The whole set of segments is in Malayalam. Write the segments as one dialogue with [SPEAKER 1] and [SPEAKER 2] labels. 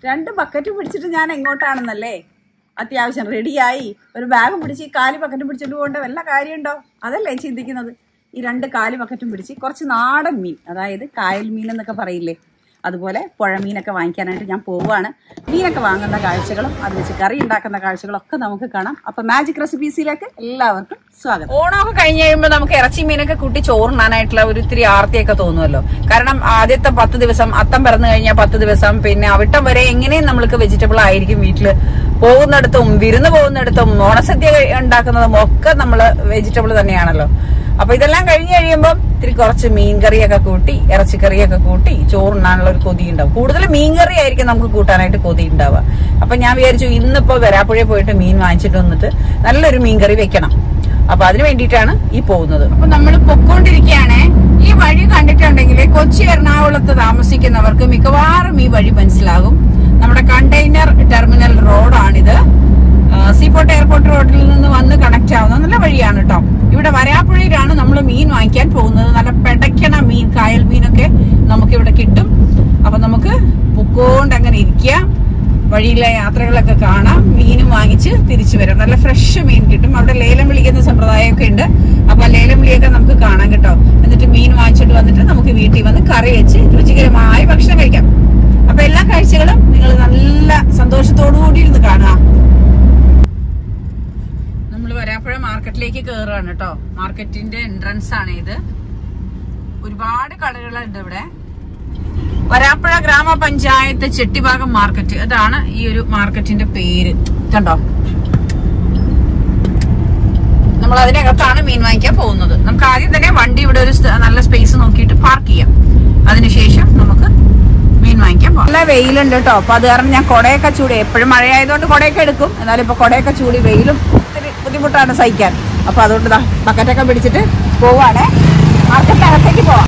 [SPEAKER 1] രണ്ട് ബക്കറ്റ് പിടിച്ചിട്ട് ഞാൻ എങ്ങോട്ടാണെന്നല്ലേ അത്യാവശ്യം റെഡിയായി ഒരു ബാഗ് പിടിച്ച് ഈ കാലി ബക്കറ്റ് പിടിച്ചിട്ട് പോകേണ്ട വല്ല കാര്യമുണ്ടോ അതല്ലേ ചിന്തിക്കുന്നത് ഈ രണ്ട് കാലി ബക്കറ്റും പിടിച്ച് കുറച്ച് നാടൻ മീൻ അതായത് കായൽ മീൻ എന്നൊക്കെ പറയില്ലേ അതുപോലെ പുഴമീനൊക്കെ വാങ്ങിക്കാനായിട്ട് ഞാൻ പോവുകയാണ് മീനൊക്കെ വാങ്ങുന്ന കാഴ്ചകളും അത് വെച്ച് കറി ഉണ്ടാക്കുന്ന കാഴ്ചകളും ഒക്കെ നമുക്ക് കാണാം അപ്പൊ മാജിക് റെസിപ്പീസിലേക്ക് എല്ലാവർക്കും സ്വാഗതം ഓണമൊക്കെ കഴിഞ്ഞ് കഴിയുമ്പോൾ നമുക്ക് ഇറച്ചി മീനൊക്കെ കൂട്ടി ചോറുണ്ണാനായിട്ടുള്ള ഒരു ഇത്തിരി ആർത്തിയൊക്കെ തോന്നുമല്ലോ കാരണം ആദ്യത്തെ പത്ത് ദിവസം അത്തം പിറന്നു കഴിഞ്ഞാൽ പത്ത് ദിവസം പിന്നെ അവിട്ടം വരെ എങ്ങനെയും നമ്മൾക്ക് വെജിറ്റബിൾ ആയിരിക്കും വീട്ടില് പോകുന്നിടത്തും വിരുന്ന് പോകുന്നിടത്തും ഓണസദ്യ കഴി- ഉണ്ടാക്കുന്നതും ഒക്കെ നമ്മള് വെജിറ്റബിൾ തന്നെയാണല്ലോ അപ്പൊ ഇതെല്ലാം കഴിഞ്ഞ് കഴിയുമ്പോൾ ഇത്തിരി കുറച്ച് മീൻകറിയൊക്കെ കൂട്ടി ഇറച്ചിക്കറിയൊക്കെ കൂട്ടി ചോറുണ്ണാനുള്ള ഒരു കൊതി ഉണ്ടാവും കൂടുതൽ മീൻകറി ആയിരിക്കും നമുക്ക് കൂട്ടാനായിട്ട് കൊതി ഉണ്ടാവുക അപ്പൊ ഞാൻ വിചാരിച്ചു ഇന്നിപ്പോ വരാപ്പുഴയിൽ പോയിട്ട് മീൻ വാങ്ങിച്ചിട്ട് വന്നിട്ട് നല്ലൊരു മീൻകറി വെക്കണം അപ്പൊ അതിന് വേണ്ടിയിട്ടാണ് ഈ പോകുന്നത് അപ്പൊ നമ്മൾ പൊക്കോണ്ടിരിക്കുകയാണേ ഈ വഴി കണ്ടിട്ടുണ്ടെങ്കിൽ കൊച്ചി എറണാകുളത്ത് താമസിക്കുന്നവർക്ക് മിക്കവാറും ഈ വഴി മനസ്സിലാകും നമ്മുടെ കണ്ടെയ്നർ ടെർമിനൽ റോഡാണിത് സീപോർട്ട് എയർപോർട്ട് റോഡിൽ നിന്ന് വന്ന് കണക്ട് ആവുന്ന നല്ല വഴിയാണ് കേട്ടോ ഇവിടെ വരാപ്പുഴയിലാണ് നമ്മൾ മീൻ വാങ്ങിക്കാൻ പോകുന്നത് നല്ല പെടയ്ക്കണ മീൻ കായൽ മീനൊക്കെ നമുക്ക് ഇവിടെ കിട്ടും അപ്പൊ നമുക്ക് പൊക്കോണ്ട് അങ്ങനെ ഇരിക്കുക വഴിയിലെ യാത്രകളൊക്കെ കാണാം മീനും വാങ്ങിച്ച് തിരിച്ചു വരാം നല്ല ഫ്രഷ് മീൻ കിട്ടും അവിടെ ലേലം വിളിക്കുന്ന സമ്പ്രദായമൊക്കെ ഉണ്ട് അപ്പൊ ആ ലേലം വിളിയൊക്കെ നമുക്ക് കാണാം കേട്ടോ എന്നിട്ട് മീൻ വാങ്ങിച്ചിട്ട് വന്നിട്ട് നമുക്ക് വീട്ടിൽ വന്ന് കറി വെച്ച് രുചികരമായ ഭക്ഷണം കഴിക്കാം അപ്പൊ എല്ലാ കാഴ്ചകളും നിങ്ങൾ നല്ല സന്തോഷത്തോടു കൂടി ഇരുന്ന് കാണുക നമ്മൾ വരാപ്പുഴ മാർക്കറ്റിലേക്ക് കയറുകയാണ് കേട്ടോ മാർക്കറ്റിന്റെ എൻട്രൻസ് ആണ് ഇത് ഒരുപാട് കടകളുണ്ട് ഇവിടെ വരാപ്പുഴ ഗ്രാമപഞ്ചായത്ത് ചെട്ടിഭാഗം മാർക്കറ്റ് അതാണ് ഈ ഒരു മാർക്കറ്റിന്റെ പേര് കണ്ടോ നമ്മൾ അതിനകത്താണ് മീൻ വാങ്ങിക്കാൻ പോകുന്നത് നമുക്ക് ആദ്യം തന്നെ വണ്ടി ഇവിടെ ഒരു സ്ഥ- നല്ല സ്പേസ് നോക്കിയിട്ട് പാർക്ക് ചെയ്യാം അതിനുശേഷം നമുക്ക് മീൻ വാങ്ങിക്കാൻ പോകാം നല്ല വെയിലുണ്ട് കേട്ടോ അപ്പൊ അത് കാരണം ഞാൻ കൊടയൊക്കെ ചൂടി എപ്പോഴും മഴയായതുകൊണ്ട് കൊടയൊക്കെ എടുക്കും എന്നാലും ഇപ്പൊ കൊടയൊക്കെ ചൂടി വെയിലും ഒത്തിരി ബുദ്ധിമുട്ടാണ് സഹിക്കാൻ അപ്പൊ അതുകൊണ്ട് ദാ ബക്കറ്റൊക്കെ പിടിച്ചിട്ട് പോവാണേ മാർക്കറ്റിനകത്തേക്ക് പോവാം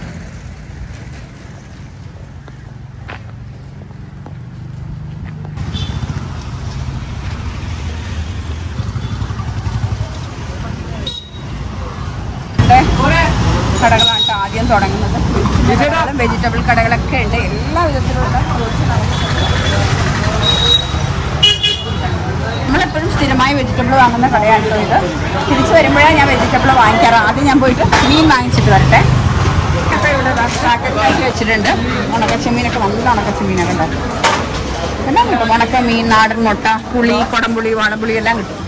[SPEAKER 1] ഇവിടെ കടകളാണ് ട്ടോ ആദ്യം തുടങ്ങുന്നത് വെജിറ്റബിൾ കടകളൊക്കെ ഉണ്ട് എല്ലാ വിധത്തിലുള്ള fruits നമുക്ക് നമ്മളെപ്പോഴും സ്ഥിരമായി വെജിറ്റബിൾ വാങ്ങുന്ന കടയാണ് ട്ടോ ഇത് തിരിച്ചു വരുമ്പോഴാണ് ഞാൻ വെജിറ്റബിൾ വാങ്ങിക്കാറ് ആദ്യം ഞാൻ പോയിട്ട് മീൻ വാങ്ങിച്ചിട്ട് വരട്ടെ അപ്പോൾ ഇവിടെ പാക്കറ്റിലാക്കി വെച്ചിട്ടുണ്ട് ഉണക്കച്ചെമ്മീനൊക്കെ നല്ല ഉണക്കച്ചെമ്മീനൊക്കെ ഉണ്ടാക്കും എല്ലാം കിട്ടും ഉണക്ക മീൻ നാടൻ മുട്ട പുളി കുടംപുളി വാളപ്പുളി എല്ലാം കിട്ടും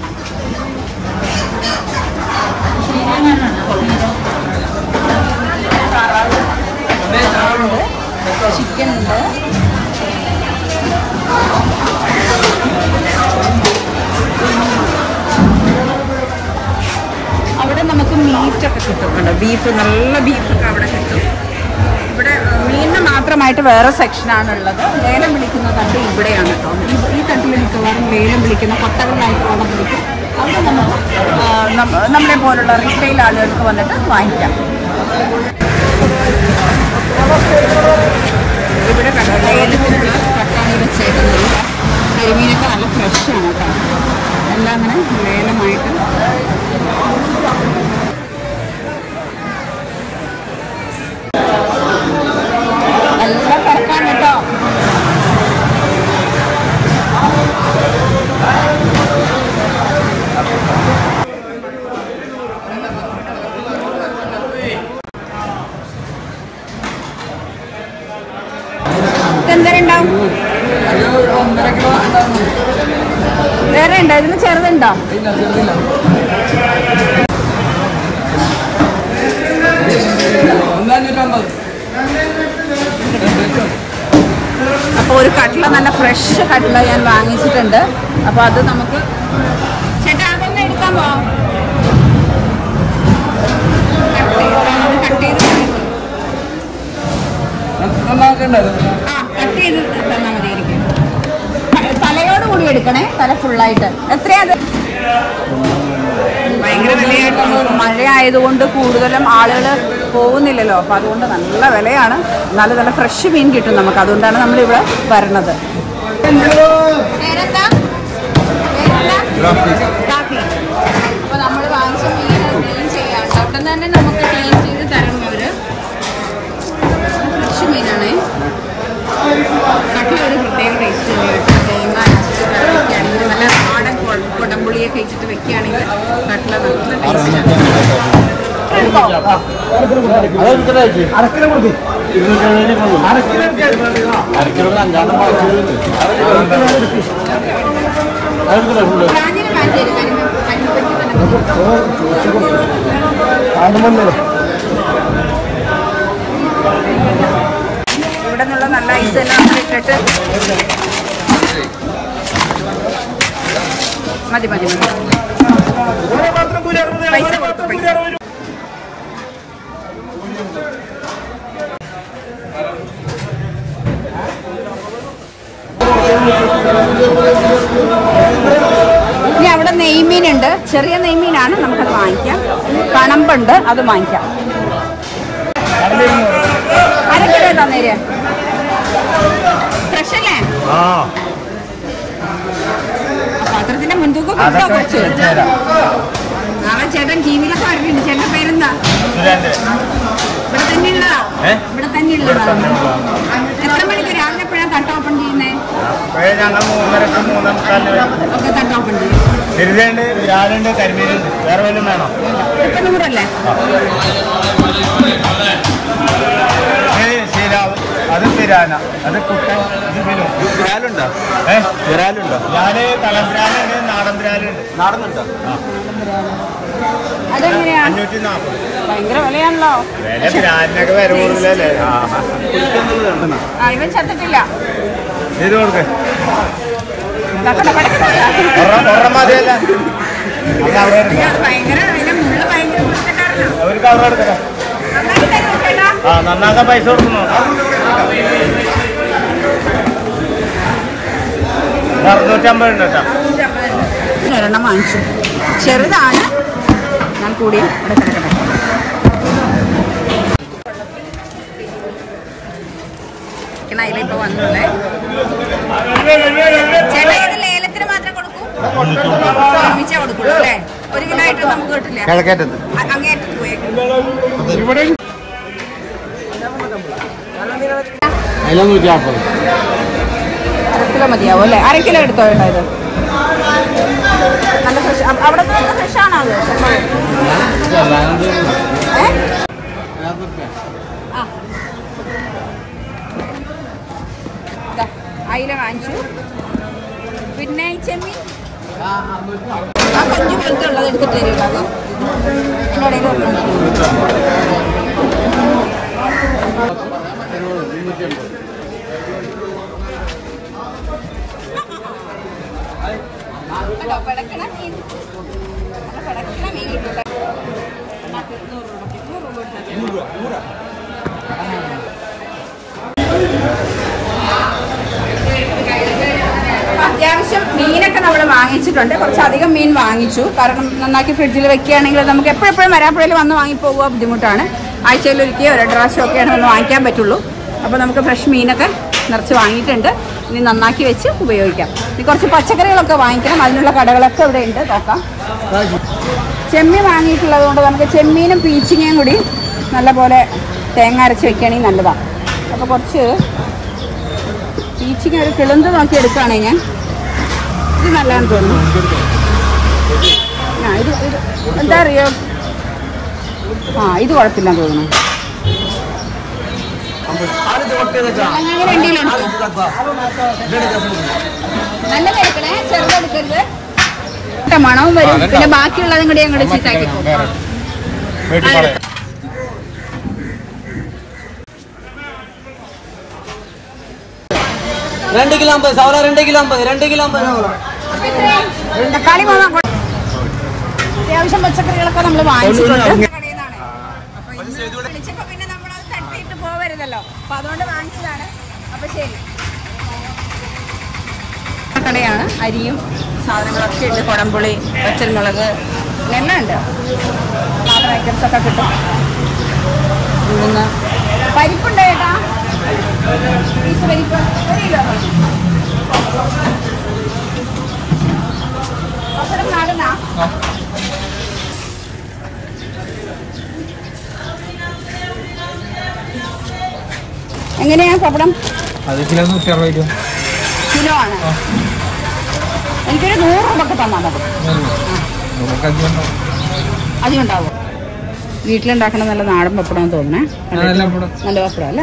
[SPEAKER 1] ഉണ്ട് ചിക്കൻ ഉണ്ട് അവിടെ നമുക്ക് മീറ്റൊക്കെ കിട്ടും കണ്ടോ ബീഫ് നല്ല ബീഫൊക്കെ അവിടെ കിട്ടും ഇവിടെ അഹ്, മീനിന് മാത്രമായിട്ട് വേറെ സെക്ഷനാണ് ഉള്ളത് ലേലം വിളിക്കുന്ന തണ്ട് ഇവിടെയാണ് കേട്ടോ ഈ- ഈ തട്ടിൽ മിക്കവാറും ലേലം വിളിക്കുന്ന കൊട്ടകളിലായിട്ട് ഓണം വിളിക്കും അവിടെ നമുക്ക് ആഹ്, നമ്മ- നമ്മളെ പോലുള്ള റീറ്റെയിൽ ആളുകൾക്ക് വന്നിട്ട് വാങ്ങിക്കാം ഇവിടെ കണ്ടോ ലേലത്തിനുള്ള കട്ടാണ് വെച്ചേക്കുന്നത് കരിമീനൊക്കെ നല്ല ഫ്രഷാണ് കേട്ടോ എല്ലാം അങ്ങനെ ലേലമായിട്ട് നല്ല തിരക്കാണ് കേട്ടോ എന്തരം ഉണ്ടാവും വേറെ ഉണ്ടോ ഇതിന് ചെറുതുണ്ടോ അപ്പോൾ ഒരു കട്ട്ല നല്ല ഫ്രഷ് കട്ട്ല ഞാൻ വാങ്ങിച്ചിട്ടുണ്ട് അപ്പോൾ അത് നമുക്ക് ചേട്ടാ അതൊന്ന് എടുക്കാമോ കട്ട് ചെയ്ത് ആ കട്ട് ചെയ്ത് തന്നാൽ മതിയായിരിക്കും തലയോട് കൂടി എടുക്കണേ തല ഫുള്ളായിട്ട് എത്രയാ അത് ഭയങ്കര വിലയായിട്ടാണ് മഴ ആയതുകൊണ്ട് കൂടുതലും ആളുകൾ പോകുന്നില്ലല്ലോ അപ്പൊ അതുകൊണ്ട് നല്ല വിലയാണ് എന്നാലും നല്ല ഫ്രഷ് മീൻ കിട്ടും നമുക്ക് അതുകൊണ്ടാണ് നമ്മൾ ഇവിടെ വരണത് അപ്പൊ നമ്മൾ വാങ്ങിച്ച മീൻ ക്ലീൻ ചെയ്യാണ്ട് അവിടെ തന്നെ നമുക്ക് ക്ലീൻ ചെയ്ത് തരണം അവര് ഫ്രഷ് മീനാണേ കട്ടിൽ ഒരു പ്രത്യേക ടേസ്റ്റ്
[SPEAKER 2] അരക്കിലോ കൊടുക്കും അരക്കിലോ
[SPEAKER 1] പ്രാഞ്ചിന് മാഞ്ചേരി ഇവിടെ നിന്നുള്ള നല്ല ഐസ് എല്ലാം ഇട്ടിട്ട് മതി മതി മതി പൈസ കൊടുത്തു പൈസ ഇനി അവിടെ നെയ്മീനുണ്ട് ചെറിയ നെയ്മീനാണ് നമുക്കത് വാങ്ങിക്കാം കണമ്പുണ്ട് അത് വാങ്ങിക്കാം അര കിലോ തന്നേര് ഫ്രഷ് അല്ലേ
[SPEAKER 2] ആ
[SPEAKER 1] പാത്രത്തിന്റെ മുൻതൂക്കം കിട്ടോ കുറച്ച് നാളെ ചേട്ടൻ ടി വിയിലൊക്കെ വരട്ടുണ്ട് ചേട്ടന്റെ പേരെന്താ ഇവിടെ തന്നെയുള്ളതാ
[SPEAKER 2] ഏ?
[SPEAKER 1] ഇവിടെ തന്നെയുള്ളതാ എത്ര മണിക്ക് രാവിലെ എപ്പോഴാണ് തട്ട് ഓപ്പൺ ചെയ്യുന്നേ
[SPEAKER 2] ഞങ്ങൾ മൂന്നരക്ക് മൂന്നേ മുക്കാലിന് വരും
[SPEAKER 1] ഒക്കെ തട്ട് ഓപ്പൺ ചെയ്യും
[SPEAKER 2] തിരുതയുണ്ട് വിരാലുണ്ട് കരിമീനുണ്ട് വേറെ വല്ലതും വേണോ
[SPEAKER 1] ഇപ്പൊ നൂറല്ലേ
[SPEAKER 2] ഏയ് ശരിയാവും അത് പിരാന അത് കുട്ടൻ ഇത് ബിലു വിരാലുണ്ടോ ഏ വിരാലുണ്ടോ ഞാന് തളംപിരാലുണ്ട് നാടൻ പിരാലുണ്ട് നാടനുണ്ടോ
[SPEAKER 1] അതെങ്ങനെയാ
[SPEAKER 2] അഞ്ഞൂറ്റി നാൽപ്പത്
[SPEAKER 1] ഭയങ്കര വിലയാണല്ലോ
[SPEAKER 2] വില പിരാലിനൊക്കെ വില കൂടുതലല്ലേ ആ
[SPEAKER 1] ആ ഇവൻ ചത്തിട്ടില്ല
[SPEAKER 2] ഇത് കൊടുക്ക്
[SPEAKER 1] ഇതാക്കട്ടെ, പടക്കട്ടെ.
[SPEAKER 2] ഒരെണ്ണം ഒരെണ്ണം മതിയല്ല അത് അവിടെ എടുക്കാം
[SPEAKER 1] ഇത് ഭയങ്കര വില മുള്ള ഭയങ്കര കുറ്റക്കാരനാ.
[SPEAKER 2] ഒരു കവർ എടുക്കാം
[SPEAKER 1] നന്നാക്കി തരുമോ ചേട്ടാ?
[SPEAKER 2] ആ നന്നാക്കാൻ പൈസ കൊടുക്കണോ അറുന്നൂറ്റമ്പത് ഉണ്ട് കേട്ടോ
[SPEAKER 1] ഒരെണ്ണം വാങ്ങിച്ചു ചെറുതാണ് ഞാൻ കൂടി ഇവിടെ കിടക്കട്ടെ അതിലിപ്പോ വന്നുള്ളേ ചേട്ടാ ഇത് ലേലത്തിന് മാത്രം കൊടുക്കൂ ഒരുമിച്ചേ കൊടുക്കുള്ളൂ അല്ലേ ഒരു കിലോ ആയിട്ട് നമുക്ക് കിട്ടില്ല
[SPEAKER 2] കിഴക്കേറ്റത്ത്
[SPEAKER 1] അ- അങ്ങേയറ്റത്ത് പോയേക്കും
[SPEAKER 2] അതിലൊന്നൂറ്റി നാൽപ്പത്
[SPEAKER 1] അര കിലോ മതിയാവും അല്ലേ അര കിലോ എടുത്തോ ചേട്ടാ ഇത് നല്ല ഫ്രഷ് അവിടെ നിന്ന് ഫ്രഷ് ആണോ അത് ഏ? ആ. ദാ, അയില വാങ്ങിച്ചു പിന്നെ ഈ ചെമ്മീൻ ആ കൊഞ്ചു പോലത്തെ ഉള്ളത് എടുത്തിട്ട് തരുമല്ലോ അത് എൻ്റെ ഇടയിൽ ഒരെണ്ണം. കണ്ടോ, പിടക്കണ മീൻ. നല്ല പിടക്കണ മീൻ കിട്ടൂട്ടോ. അതിനകത്ത് നൂറ് രൂപ, നൂറ് രൂപ കൊടുത്താൽ മതി. അപ്പൊ അത്യാവശ്യം മീനൊക്കെ നമ്മൾ വാങ്ങിച്ചിട്ടുണ്ട് കുറച്ചധികം മീൻ വാങ്ങിച്ചു കാരണം നന്നാക്കി ഫ്രിഡ്ജിൽ വെക്കുകയാണെങ്കിൽ നമുക്ക് എപ്പോഴെപ്പോഴും വരാപ്പുഴയിൽ വന്ന് വാങ്ങിപ്പോകുക ബുദ്ധിമുട്ടാണ് ആഴ്ചയിൽ ഒരിക്കൽ രണ്ട് പ്രാവശ്യം ഒക്കെയാണ് വന്ന് വാങ്ങിക്കാൻ പറ്റുള്ളൂ അപ്പോൾ നമുക്ക് ഫ്രഷ് മീനൊക്കെ നിറച്ച് വാങ്ങിയിട്ടുണ്ട് ഇനി നന്നാക്കി വെച്ച് ഉപയോഗിക്കാം ഇനി കുറച്ച് പച്ചക്കറികളൊക്കെ വാങ്ങിക്കണം അതിനുള്ള കടകളൊക്കെ ഇവിടെ ഉണ്ട് നോക്കാം ചെമ്മീൻ വാങ്ങിയിട്ടുള്ളത് കൊണ്ട് നമുക്ക് ചെമ്മീനും പീച്ചിങ്ങയും കൂടി നല്ലപോലെ തേങ്ങ അരച്ച് വെക്കുകയാണെങ്കിൽ നല്ലതാണ് അപ്പോൾ കുറച്ച് പീച്ചിങ്ങ ഒരു കിളുന്ത് നോക്കി എടുക്കുകയാണെങ്കിൽ ഞാൻ ഇത് നല്ലതാണെന്ന് തോന്നുന്നു ആ ഇത് ഇത് എന്താ അറിയോ ആ ഇത് കുഴപ്പമില്ലെന്ന് തോന്നുന്നു അങ്ങനെ രണ്ടിലുണ്ടോ നല്ലത് എടുക്കണേ ചെറുതെടുക്കരുത് ഇട്ട മണവും വരും പിന്നെ ബാക്കിയുള്ളതും കൂടി അങ്ങോട്ട് ചീത്താക്കി പോകും
[SPEAKER 2] വീട്ടിൽ പറയാം
[SPEAKER 3] രണ്ട് കിലോ അമ്പത് സവറ രണ്ട് കിലോ അമ്പത് രണ്ട് കിലോ അമ്പത്
[SPEAKER 1] തക്കാളി വാങ്ങാൻ കൊ- അത്യാവശ്യം പച്ചക്കറികളൊക്കെ നമ്മൾ വാങ്ങിച്ചിട്ടുണ്ട് കടയിൽ നിന്നാണ്. അപ്പൊ ഇന്ന് വിളിച്ചപ്പോ പിന്നെ നമ്മളത് തട്ടിയിട്ട് പോവരുതല്ലോ അപ്പൊ അതുകൊണ്ട് വാങ്ങിച്ചതാണ് അപ്പൊ ശരി കടയാണ് അരിയും സാധനങ്ങളൊക്കെ ഉണ്ട് കുടംപുളി പച്ചമുളക് എല്ലാം ഉണ്ട് സാധന ഐറ്റംസ് ഒക്കെ കിട്ടും ഉഴുന്ന് പരിപ്പുണ്ട് ചേട്ടാ പീസ് പരിപ്പ് ഒരു കിലോ പപ്പടം നാടനാ എങ്ങനെയാ പപ്പടം
[SPEAKER 2] അത് കിലോ നൂറ്റി അറുപത് രൂപ
[SPEAKER 1] കിലോ ആണ് എനിക്കൊരു നൂറ് രൂപക്ക് തന്നാൽ മതി
[SPEAKER 2] നമുക്ക് അധികം
[SPEAKER 1] അധികം ഉണ്ടാവും വീട്ടിലുണ്ടാക്കണ നല്ല നാടൻ പപ്പടം തോന്നണേ നല്ല പപ്പടം അല്ലേ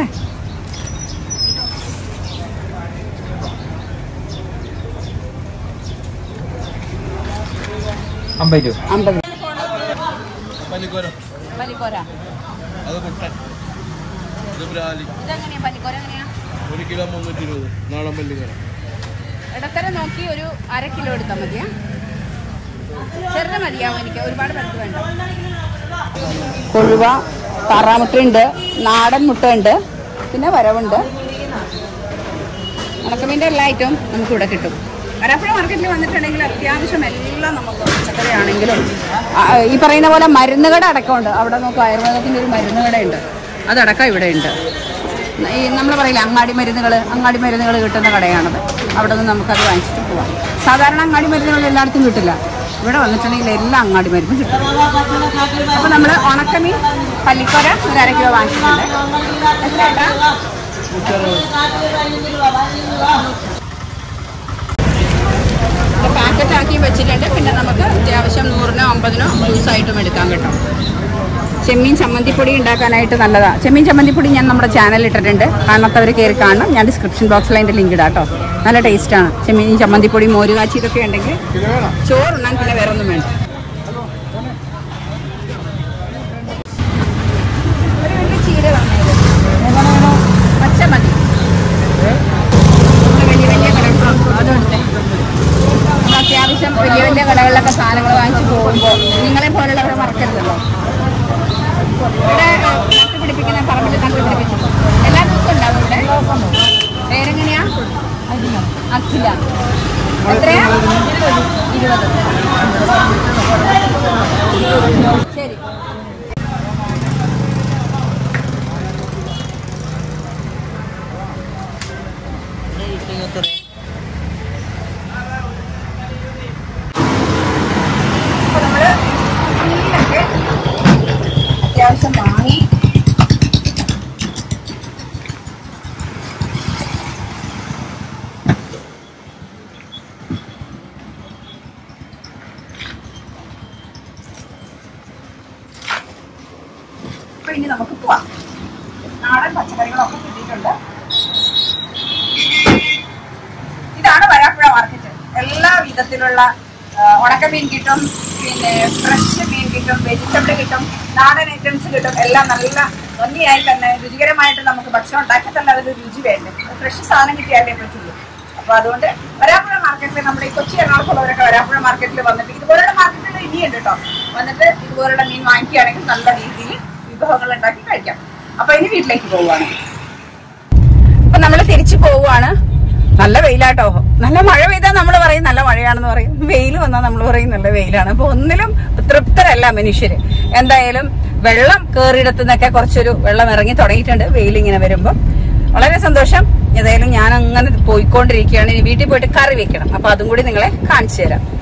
[SPEAKER 2] അമ്പത് രൂപ
[SPEAKER 1] അമ്പത്
[SPEAKER 4] പനിക്കോര
[SPEAKER 1] പനിക്കോര
[SPEAKER 4] അത് കുട്ടൻ ഇത് ബ്രാലി
[SPEAKER 1] ഇതെങ്ങനെയാ പനിക്കോര എങ്ങനെയാ
[SPEAKER 4] ഒരു കിലോ മുന്നൂറ്റി ഇരുപത് നാടൻ പല്ലിക്കോര
[SPEAKER 1] ഇടത്തരം നോക്കി ഒരു അര കിലോ എടുത്താൽ മതിയാ ചെറുത് മതിയാവും എനിക്ക് ഒരുപാട് പേർക്ക് വേണ്ട കൊഴുവ താറാമുട്ടയുണ്ട് നാടൻ മുട്ടയുണ്ട് പിന്നെ വരവുണ്ട് ഉണക്കമീൻ്റെ എല്ലാ ഐറ്റവും നമുക്ക് ഇവിടെ കിട്ടും വരാപ്പുഴ മാർക്കറ്റിൽ വന്നിട്ടുണ്ടെങ്കിൽ അത്യാവശ്യം എല്ലാം നമുക്ക് പച്ചക്കറി ആണെങ്കിലും ആ, ഈ പറയുന്ന പോലെ മരുന്ന് കട അടക്കമുണ്ട് അവിടെ നോക്കുക ആയുർവേദത്തിൻ്റെ ഒരു മരുന്ന് കടയുണ്ട് അതടക്കം ഇവിടെ ഉണ്ട് ഈ നമ്മൾ പറയില്ല അങ്ങാടി മരുന്നുകൾ അങ്ങാടി മരുന്നുകൾ കിട്ടുന്ന കടയാണത് അവിടെ നിന്ന് നമുക്കത് വാങ്ങിച്ചിട്ട് പോവാം സാധാരണ അങ്ങാടി മരുന്നുകൾ എല്ലായിടത്തും കിട്ടില്ല ഇവിടെ വന്നിട്ടുണ്ടെങ്കിൽ എല്ലാ അങ്ങാടി മരുന്നും കിട്ടും അപ്പോൾ നമ്മൾ ഉണക്കമീൻ പല്ലിക്കോര ഒരു അര കിലോ വാങ്ങിച്ചിട്ടുണ്ട് എത്രയാ പാക്കറ്റ് ആക്കി വെച്ചിട്ടുണ്ട് പിന്നെ നമുക്ക് അത്യാവശ്യം നൂറിനോ അമ്പതിനോ ജ്യൂസായിട്ടും എടുക്കാൻ കിട്ടും ചെമ്മീൻ ചമ്മന്തിപ്പൊടി ഉണ്ടാക്കാനായിട്ട് നല്ലതാ ചെമ്മീൻ ചമ്മന്തിപ്പൊടി ഞാൻ നമ്മുടെ ചാനലിൽ ഇട്ടിട്ടുണ്ട് കാണാത്തവർ കയറി കാണണം ഞാൻ ഡിസ്ക്രിപ്ഷൻ ബോക്സിൽ അതിൻ്റെ ലിങ്ക് ഇടാം കേട്ടോ നല്ല ടേസ്റ്റാണ് ചെമ്മീൻ ചമ്മന്തിപ്പൊടി മോരുകാച്ചി ഇതൊക്കെ ഉണ്ടെങ്കിൽ ചോറുണ്ണാൻ പിന്നെ വേറെ ഒന്നും വേണ്ട ഒരു വലിയ ചീര തന്നേര്. പച്ച മതി നമ്മള് വലിയ വലിയ കടകൾ അതെടുത്തേ നമ്മൾ അത്യാവശ്യം വലിയ വലിയ കടകളിലൊക്കെ സാധനങ്ങൾ വാങ്ങിച്ചു പോകുമ്പോൾ നിങ്ങളെ പോലുള്ളവരെ മറക്കരുതല്ലോ ഇവിടെ നട്ടു പിടിപ്പിക്കുന്ന പറമ്പിൽ നട്ടു പിടിപ്പിച്ചു എല്ലാ ദിവസവും ഉണ്ടാവും ഇവിടെ പേരെങ്ങനെയാ അഖില എത്രയാ ഇരുപത് ശരി അപ്പൊ നമ്മള് മീനൊക്കെ അത്യാവശ്യം വാങ്ങി അപ്പൊ ഇനി നമുക്ക് പോവാം നാടൻ പച്ചക്കറികളൊക്കെ കിട്ടിയിട്ടുണ്ട് ഇതാണ് വരാപ്പുഴ മാർക്കറ്റ് എല്ലാ വിധത്തിലുള്ള ആ, ഉണക്കമീൻ കിട്ടും പിന്നെ ഫ്രഷ് മീൻ കിട്ടും വെജിറ്റബിൾ കിട്ടും നാടൻ ഐറ്റംസ് കിട്ടും എല്ലാം നല്ല ഭംഗിയായി തന്നെ രുചികരമായിട്ട് നമുക്ക് ഭക്ഷണം ഉണ്ടാക്കി തന്നെ അതിന് രുചി വേണ്ടേ ഫ്രഷ് സാധനം കിട്ടിയാലേ പറ്റുള്ളൂ അപ്പൊ അതുകൊണ്ട് വരാപ്പുഴ മാർക്കറ്റിൽ നമ്മുടെ ഈ കൊച്ചി എറണാകുളത്തുള്ളവരൊക്കെ വരാപ്പുഴ മാർക്കറ്റിൽ വന്നിട്ട് ഇതുപോലുള്ള മാർക്കറ്റുകൾ ഇനിയുണ്ട് കേട്ടോ വന്നിട്ട് ഇതുപോലുള്ള മീൻ വാങ്ങിക്കുകയാണെങ്കിൽ നല്ല രീതിയിൽ വിഭവങ്ങൾ ഉണ്ടാക്കി കഴിക്കാം അപ്പൊ ഇനി വീട്ടിലേക്ക് പോവുകയാണ് അപ്പൊ നമ്മൾ തിരിച്ചു പോവുകയാണ് നല്ല വെയിലാട്ടോ നല്ല മഴ പെയ്താൽ നമ്മൾ പറയും നല്ല മഴയാണെന്ന് പറയും വെയിൽ വന്നാൽ നമ്മൾ പറയും നല്ല വെയിലാണ് അപ്പൊ ഒന്നിലും തൃപ്തരല്ല മനുഷ്യര് എന്തായാലും വെള്ളം കയറിയിടത്തു നിന്നൊക്കെ കുറച്ചൊരു വെള്ളം ഇറങ്ങി തുടങ്ങിയിട്ടുണ്ട് വെയിൽ ഇങ്ങനെ വരുമ്പോൾ വളരെ സന്തോഷം ഏതായാലും ഞാൻ അങ്ങനെ പോയിക്കൊണ്ടിരിക്കുകയാണ് ഇനി വീട്ടിൽ പോയിട്ട് കറി വെക്കണം അപ്പൊ അതും കൂടി നിങ്ങളെ കാണിച്ചു തരാം